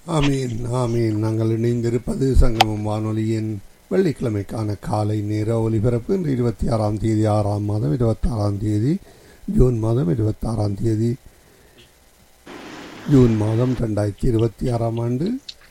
ஆமீன் ஆமீன் நாங்கள் இணைந்திருப்பது சங்கமம் வானொலியின் வெள்ளிக்கிழமைக்கான காலை நேர ஒலிபரப்பு இன்று இருபத்தி ஆறாம் தேதி ஆறாம் மாதம் இருபத்தாறாம் தேதி ஜூன் மாதம் இருபத்தாறாம் தேதி ஜூன் மாதம் ரெண்டாயிரத்தி இருபத்தி ஆறாம் ஆண்டு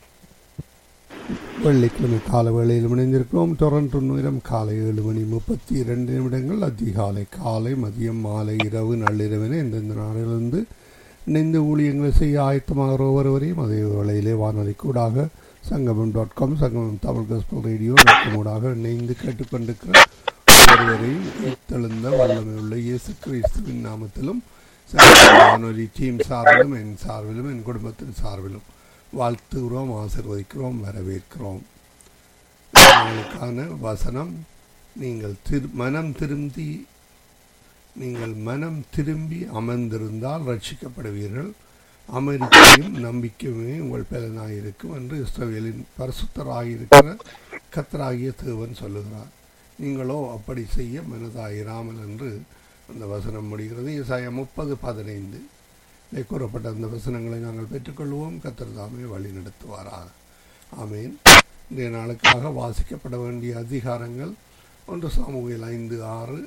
வெள்ளிக்கிழமை கால வேளையில் இணைந்திருக்கிறோம் டொரண்டோ நேரம் காலை ஏழு மணி முப்பத்தி இரண்டு நிமிடங்கள் அதிகாலை காலை மதியம் மாலை இரவு நள்ளிரவின எந்தெந்த நாளிலிருந்து இணைந்து ஊழியங்களை செய்ய ஆயத்தமாகிற ஒவ்வொருவரையும் அதே வேளையிலே வானொலி கூடாக சங்கமம் டாட் காம் சங்கமம் தமிழ் கஸ்பல் ரேடியோ ஊடாக இணைந்து கேட்டுக்கொண்டிருக்கிற ஒவ்வொருவரையும் தெழுந்த வல்லமை உள்ள இயேசு கிறிஸ்துவின் நாமத்திலும் சங்கமம் வானொலி டீம் சார்பிலும் என் சார்பிலும் என் குடும்பத்தின் சார்பிலும் வாழ்த்துகிறோம் ஆசிர்வதிக்கிறோம் வரவேற்கிறோம் உங்களுக்கான வசனம் நீங்கள் திரு மனம் திருந்தி நீங்கள் மனம் திரும்பி அமர்ந்திருந்தால் ரட்சிக்கப்படுவீர்கள் அமெரிக்கையும் நம்பிக்கையுமே உங்கள் பலனாயிருக்கும் என்று இஸ்ரவேலின் பரிசுத்தராயிருக்கிற கத்தராகிய தேவன் சொல்லுகிறார் நீங்களோ அப்படி செய்ய மனதாயிராமல் என்று அந்த வசனம் முடிகிறது இசாய முப்பது பதினைந்து கூறப்பட்ட அந்த வசனங்களை நாங்கள் பெற்றுக்கொள்வோம் கத்தர் தாமே வழி நடத்துவாராக ஆமேன் இன்றைய நாளுக்காக வாசிக்கப்பட வேண்டிய அதிகாரங்கள் ஒன்று சாமுவேல் ஐந்து ஆறு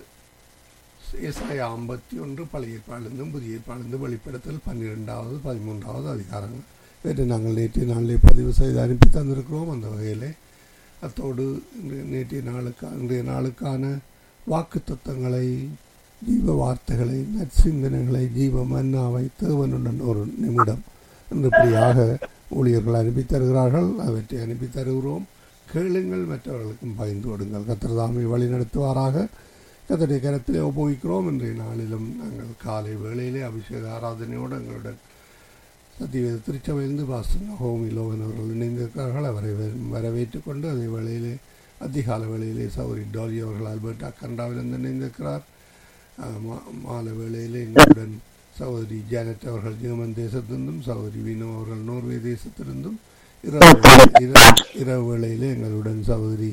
ஏசாய ஐம்பத்தி ஒன்று பழைய ஏற்பாடுந்தும் புதிய ஏற்பாடு வெளிப்படுத்தல் பன்னிரெண்டாவது பதிமூன்றாவது அதிகாரங்கள் இவற்றை நாங்கள் நேற்றைய நாளிலே பதிவு செய்து அனுப்பி தந்திருக்கிறோம் அந்த வகையிலே அத்தோடு நேற்றைய நாளுக்கா இன்றைய நாளுக்கான வாக்கு தத்தங்களை ஜீவ வார்த்தைகளை நற்சிந்தனைகளை ஜீவ மன்னாவை தேவனுடன் ஒரு நிமிடம் என்றபடியாக ஊழியர்கள் அனுப்பி தருகிறார்கள் அவற்றை அனுப்பி தருகிறோம் கேளுங்கள் மற்றவர்களுக்கும் பயந்து கொடுங்கள் கத்திரதாமை வழி நடத்துவாராக கத்தடைய கரத்திலே உபயோகிக்கிறோம் இன்றைய நாளிலும் நாங்கள் காலை வேளையிலே அபிஷேக ஆராதனையோடு எங்களுடன் சத்தியவேத திருச்சபையிலிருந்து பாஸ்டர் ஹோமி லோகன் அவர்கள் இணைந்திருக்கிறார்கள் அவரை வரவேற்றுக் கொண்டு அதே வேளையிலே அதிகால வேளையிலே சௌரி டாலி அவர்கள் அல்பர்டா கண்டாவிலிருந்து இணைந்திருக்கிறார் மாலை வேளையிலே எங்களுடன் சகோதரி ஜானட் அவர்கள் ஜெர்மன் தேசத்திலிருந்தும் சகோதரி வினோ அவர்கள் நோர்வே தேசத்திலிருந்தும் இரவு இரவு வேளையிலே எங்களுடன் சகோதரி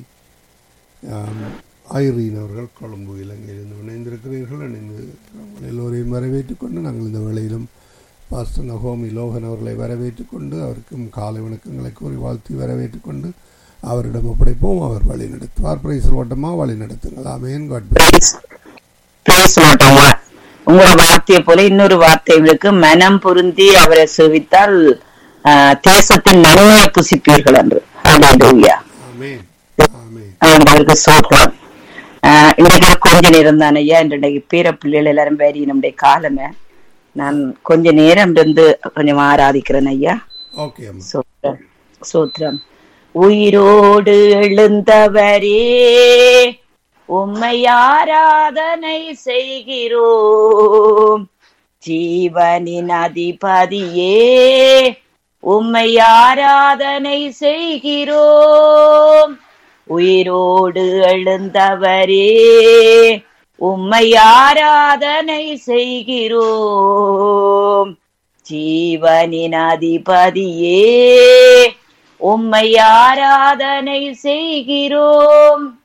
ஐரீன் அவர்கள் கொழும்பு இலங்கையிலிருந்து இணைந்திருக்கிறீர்கள் இணைந்து எல்லோரையும் வரவேற்றுக் கொண்டு நாங்கள் இந்த வேளையிலும் பாஸ்டர் நகோமி லோகன் அவர்களை வரவேற்றுக் கொண்டு அவருக்கும் காலை வணக்கங்களை கூறி வாழ்த்தி வரவேற்றுக் கொண்டு அவரிடம் ஒப்படைப்போம் அவர் வழி நடத்துவார் பிரைஸ் ஓட்டமா வழி நடத்துங்கள் ஆமேன் காட் பேசமாட்டோமா உங்களோட வார்த்தையை போல இன்னொரு வார்த்தைகளுக்கு மனம் பொருந்தி அவரை சேவித்தால் தேசத்தின் நன்மையை புசிப்பீர்கள் என்று ஆமேன் ஆமேன் அவருக்கு சோகம் இன்னைக்கு கொஞ்ச நேரம் தான் ஐயா இன்றைக்கு பேர பிள்ளைகள் எல்லாரும் வேறி நம்முடைய காலமே நான் கொஞ்ச நேரம் இருந்து கொஞ்சம் ஆராதிக்கிறேன் ஐயா ஓகே அம்மா சோத்ரம் சோத்ரம் உயிரோடு எழுந்தவரே உம்மை ஆராதனை செய்கிறோம் ஜீவனின் அதிபதியே உம்மை ஆராதனை செய்கிறோம் உயிரோடு எழுந்தவரே உம்மை ஆராதனை செய்கிறோம் ஜீவனின் அதிபதியே உம்மை ஆராதனை செய்கிறோம்